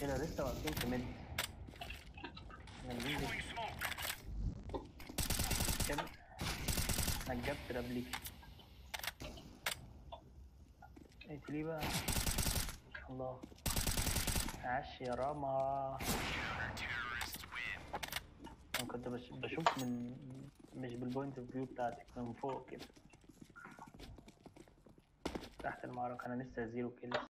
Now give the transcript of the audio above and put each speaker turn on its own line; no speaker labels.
ايه ده لسه واقفين في ميد جامدين جدا كده نجبت رابليك اقتلي بقى الله عاش يا راما انا كنت بش- بشوف من مش بالبوينت اوف فيو بتاعتك من فوق كده تحت المعركة انا لسه زيرو كيل